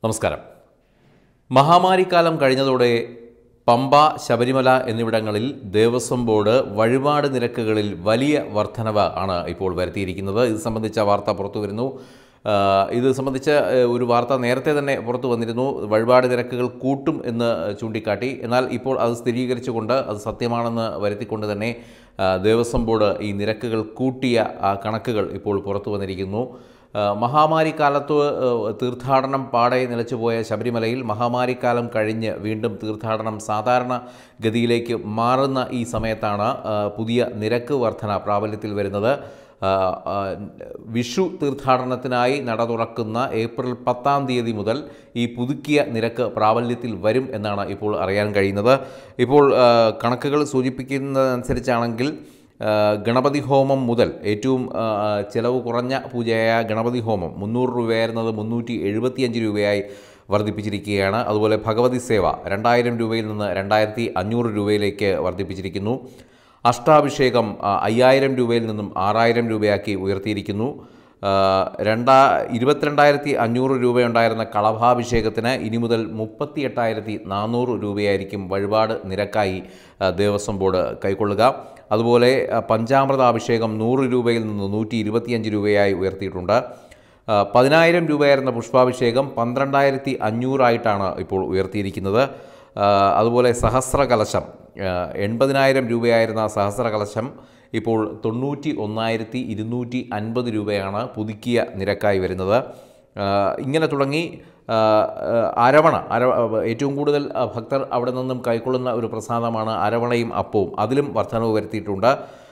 നമസ്കാരം മഹാമാരിക്കാലം കഴിഞ്ഞതോടെ പമ്പ ശബരിമല എന്നിവിടങ്ങളിൽ ദേവസ്വം ബോർഡ് വഴിപാട് നിരക്കുകളിൽ വലിയ വർധനവ് ആണ് ഇപ്പോൾ വരുത്തിയിരിക്കുന്നത് ഇത് സംബന്ധിച്ച വാർത്ത പുറത്തു വരുന്നു ആ, ഇത് സംബന്ധിച്ച ഏ, ഒരു വാർത്ത നേരത്തെ തന്നെ പുറത്തു വന്നിരുന്നു വഴിപാട് നിരക്കുകൾ കൂട്ടും എന്ന് ചൂണ്ടിക്കാട്ടി എന്നാൽ ഇപ്പോൾ അത് സ്ഥിരീകരിച്ചുകൊണ്ട് അത് സത്യമാണെന്ന് വരുത്തിക്കൊണ്ട് തന്നെ ആ, ദേവസ്വം ബോർഡ് ഈ നിരക്കുകൾ കൂട്ടിയ ആ, കണക്കുകൾ ഇപ്പോൾ പുറത്തു വന്നിരിക്കുന്നു ആ, മഹാമാരി കാലത്ത് ആ, തീർത്ഥാടനം പാടെ നിലച്ചുപോയ ശബരിമലയിൽ മഹാമാരിക്കാലം കഴിഞ്ഞ് വീണ്ടും തീർത്ഥാടനം സാധാരണ ഗതിയിലേക്ക് മാറുന്ന ഈ സമയത്താണ് ആ, പുതിയ നിരക്ക് വർധന പ്രാബല്യത്തിൽ വരുന്നത് ആ, ആ, വിഷു തീർത്ഥാടനത്തിനായി നട തുറക്കുന്ന ഏപ്രിൽ പത്താം തീയതി മുതൽ ഈ പുതുക്കിയ നിരക്ക് പ്രാബല്യത്തിൽ വരും എന്നാണ് ഇപ്പോൾ അറിയാൻ കഴിയുന്നത് ഇപ്പോൾ ആ, കണക്കുകൾ സൂചിപ്പിക്കുന്നതനുസരിച്ചാണെങ്കിൽ ആ, ഗണപതി ഹോമം മുതൽ ഏറ്റവും ആ, ചിലവ് കുറഞ്ഞ പൂജയായ ഗണപതി ഹോമം മുന്നൂറ് രൂപയായിരുന്നത് മുന്നൂറ്റി എഴുപത്തിയഞ്ച് രൂപയായി വർദ്ധിപ്പിച്ചിരിക്കുകയാണ് അതുപോലെ ഭഗവതി സേവ രണ്ടായിരം രൂപയിൽ നിന്ന് രണ്ടായിരത്തി അഞ്ഞൂറ് രൂപയിലേക്ക് വർദ്ധിപ്പിച്ചിരിക്കുന്നു അഷ്ടാഭിഷേകം ആ, അയ്യായിരം രൂപയിൽ നിന്നും ആറായിരം രൂപയാക്കി ഉയർത്തിയിരിക്കുന്നു ആ, രണ്ടാ ഇരുപത്തിരണ്ടായിരത്തി അഞ്ഞൂറ് രൂപയുണ്ടായിരുന്ന കളഭാഭിഷേകത്തിന് ഇനി മുതൽ മുപ്പത്തി എട്ടായിരത്തി നാനൂറ് രൂപയായിരിക്കും വഴിപാട് നിരക്കായി ആ, ദേവസ്വം ബോർഡ് കൈക്കൊള്ളുക അതുപോലെ ആ, പഞ്ചാമൃതാഭിഷേകം നൂറ് രൂപയിൽ നിന്ന് നൂറ്റി ഇരുപത്തിയഞ്ച് രൂപയായി ഉയർത്തിയിട്ടുണ്ട് ആ, പതിനായിരം രൂപയായിരുന്ന പുഷ്പാഭിഷേകം പന്ത്രണ്ടായിരത്തി അഞ്ഞൂറായിട്ടാണ് ഇപ്പോൾ ഉയർത്തിയിരിക്കുന്നത് ആ, അതുപോലെ സഹസ്ര കലശം ആ, എൺപതിനായിരം രൂപയായിരുന്ന സഹസ്ര കലശം ഇപ്പോൾ തൊണ്ണൂറ്റി ഒന്നായിരത്തി ഇരുന്നൂറ്റി അൻപത് രൂപയാണ് പുതുക്കിയ നിരക്കായി വരുന്നത് ആ, ഇങ്ങനെ തുടങ്ങി ആ, ആ, അരവണ അര ഏറ്റവും കൂടുതൽ ആ, ഭക്തർ അവിടെ നിന്നും കൈക്കൊള്ളുന്ന ഒരു പ്രസാദമാണ് അരവണയും അപ്പവും അതിലും വർധനവ് വരുത്തിയിട്ടുണ്ട്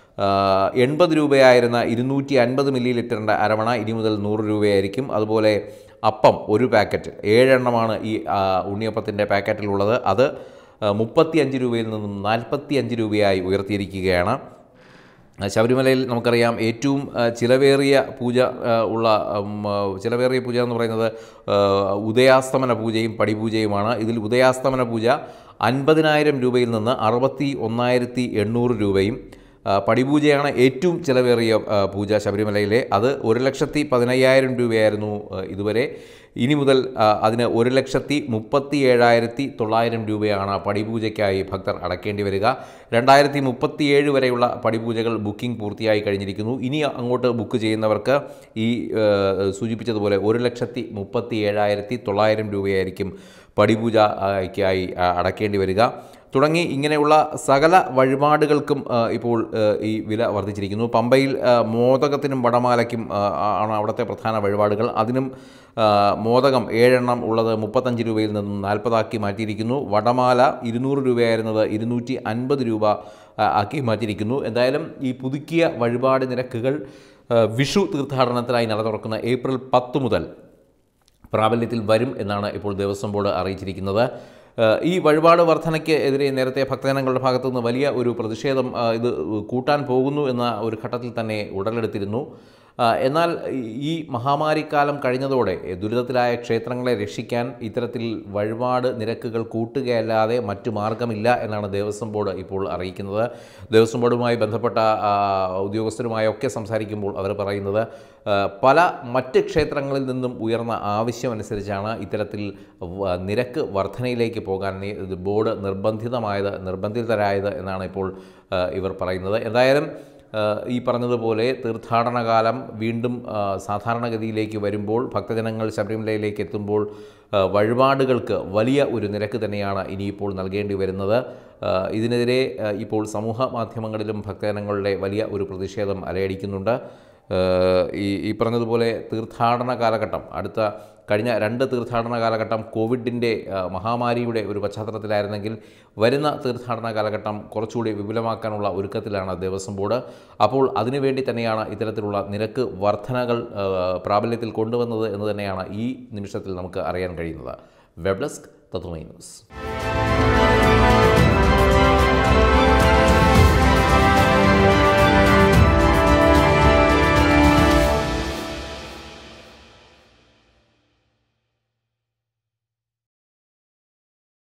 എൺപത് രൂപയായിരുന്ന ഇരുന്നൂറ്റി അൻപത് മില്ലി ലിറ്ററിൻ്റെ അരവണ ഇനി മുതൽ നൂറ് രൂപയായിരിക്കും അതുപോലെ അപ്പം ഒരു പാക്കറ്റ് ഏഴെണ്ണമാണ് ഈ ആ, ഉണ്ണിയപ്പത്തിൻ്റെ പാക്കറ്റിലുള്ളത് അത് മുപ്പത്തി അഞ്ച് രൂപയിൽ നിന്നും നാൽപ്പത്തി അഞ്ച് രൂപയായി ഉയർത്തിയിരിക്കുകയാണ് ആ, ശബരിമലയിൽ നമുക്കറിയാം ഏറ്റവും ആ, ചിലവേറിയ പൂജ ആ, ഉള്ള ഉം, ആ, ചിലവേറിയ പൂജ എന്ന് പറയുന്നത് ആ, ഉദയാസ്തമന പൂജയും പടിപൂജയുമാണ് ഇതിൽ ഉദയാസ്തമന പൂജ അൻപതിനായിരം രൂപയിൽ നിന്ന് അറുപത്തി ഒന്നായിരത്തി എണ്ണൂറ് രൂപയും ആ, പടിപൂജയാണ് ഏറ്റവും ചിലവേറിയ ആ, പൂജ ശബരിമലയിലെ അത് ഒരു ലക്ഷത്തി പതിനയ്യായിരം രൂപയായിരുന്നു ആ, ഇതുവരെ ഇനി മുതൽ ആ, അതിന് ഒരു ലക്ഷത്തി മുപ്പത്തി ഏഴായിരത്തി തൊള്ളായിരം രൂപയാണ് പടിപൂജയ്ക്കായി ഭക്തർ അടക്കേണ്ടി വരിക രണ്ടായിരത്തി മുപ്പത്തിയേഴ് വരെയുള്ള പടിപൂജകൾ ബുക്കിംഗ് പൂർത്തിയായി കഴിഞ്ഞിരിക്കുന്നു ഇനി അങ്ങോട്ട് ബുക്ക് ചെയ്യുന്നവർക്ക് ഈ ആ, സൂചിപ്പിച്ചതുപോലെ ഒരു ലക്ഷത്തി മുപ്പത്തി ഏഴായിരത്തി തൊള്ളായിരം രൂപയായിരിക്കും പടിപൂജയ്ക്കായി ആ, അടക്കേണ്ടി വരിക തുടങ്ങി ഇങ്ങനെയുള്ള സകല വഴിപാടുകൾക്കും ആ, ഇപ്പോൾ ആ, ഈ വില വർദ്ധിച്ചിരിക്കുന്നു പമ്പയിൽ ആ, മോദകത്തിനും വടമാലയ്ക്കും ആ, ആണ് അവിടുത്തെ പ്രധാന വഴിപാടുകൾ അതിനും ആ, മോദകം ഏഴെണ്ണം ഉള്ളത് മുപ്പത്തഞ്ച് രൂപയിൽ നിന്നും നാൽപ്പതാക്കി മാറ്റിയിരിക്കുന്നു വടമാല ഇരുന്നൂറ് രൂപയായിരുന്നത് ഇരുന്നൂറ്റി അൻപത് രൂപ ആ, ആക്കി മാറ്റിയിരിക്കുന്നു എന്തായാലും ഈ പുതുക്കിയ വഴിപാട് നിരക്കുകൾ ആ, വിഷു തീർത്ഥാടനത്തിനായി നട തുറക്കുന്ന ഏപ്രിൽ പത്ത് മുതൽ പ്രാബല്യത്തിൽ വരും എന്നാണ് ഇപ്പോൾ ദേവസ്വം ബോർഡ് അറിയിച്ചിരിക്കുന്നത് ഏഹ് ഈ വഴിപാട് വർധനയ്ക്ക് എതിരെ നേരത്തെ ഭക്തജനങ്ങളുടെ ഭാഗത്തു നിന്ന് വലിയ ഒരു പ്രതിഷേധം ആ, ഇത് കൂട്ടാൻ പോകുന്നു എന്ന ഒരു ഘട്ടത്തിൽ തന്നെ ഉടലെടുത്തിരുന്നു ആ, എന്നാൽ ഈ മഹാമാരിക്കാലം കഴിഞ്ഞതോടെ ദുരിതത്തിലായ ക്ഷേത്രങ്ങളെ രക്ഷിക്കാൻ ഇത്തരത്തിൽ വഴിപാട് നിരക്കുകൾ കൂട്ടുകയല്ലാതെ മറ്റു മാർഗമില്ല എന്നാണ് ദേവസ്വം ബോർഡ് ഇപ്പോൾ അറിയിക്കുന്നത് ദേവസ്വം ബോർഡുമായി ബന്ധപ്പെട്ട ആ, ഉദ്യോഗസ്ഥരുമായൊക്കെ സംസാരിക്കുമ്പോൾ അവർ പറയുന്നത് ആ, പല മറ്റ് ക്ഷേത്രങ്ങളിൽ നിന്നും ഉയർന്ന ആവശ്യമനുസരിച്ചാണ് ഇത്തരത്തിൽ വ- നിരക്ക് വർധനയിലേക്ക് പോകാൻ നി- ഇത് ബോർഡ് നിർബന്ധിതമായത് നിർബന്ധിതരായത് എന്നാണ് ഇപ്പോൾ ആ, ഇവർ പറയുന്നത് എന്തായാലും ആ, ഈ പറഞ്ഞതുപോലെ തീർത്ഥാടന കാലം വീണ്ടും ആ, സാധാരണഗതിയിലേക്ക് വരുമ്പോൾ ഭക്തജനങ്ങൾ ശബരിമലയിലേക്ക് എത്തുമ്പോൾ ആ, വഴിപാടുകൾക്ക് വലിയ ഒരു നിരക്ക് തന്നെയാണ് ഇനിയിപ്പോൾ നൽകേണ്ടി വരുന്നത് ആ, ഇതിനെതിരെ ആ, ഇപ്പോൾ സമൂഹ മാധ്യമങ്ങളിലും ഭക്തജനങ്ങളുടെ വലിയ ഒരു പ്രതിഷേധം അലയടിക്കുന്നുണ്ട് ഏഹ് ഈ ഈ പറഞ്ഞതുപോലെ തീർത്ഥാടന കാലഘട്ടം അടുത്ത കഴിഞ്ഞ രണ്ട് തീർത്ഥാടന കാലഘട്ടം കോവിഡിൻ്റെ ആ, മഹാമാരിയുടെ ഒരു പശ്ചാത്തലത്തിലായിരുന്നെങ്കിൽ വരുന്ന തീർത്ഥാടന കാലഘട്ടം കുറച്ചുകൂടി വിപുലമാക്കാനുള്ള ഒരുക്കത്തിലാണ് ദേവസ്വം ബോർഡ് അപ്പോൾ അതിനുവേണ്ടി തന്നെയാണ് ഇത്തരത്തിലുള്ള നിരക്ക് വർധനകൾ ആ, പ്രാബല്യത്തിൽ കൊണ്ടുവന്നത് എന്ന് തന്നെയാണ് ഈ നിമിഷത്തിൽ നമുക്ക് അറിയാൻ കഴിയുന്നത് വെബ് ഡെസ്ക് തത്വമൈ ന്യൂസ്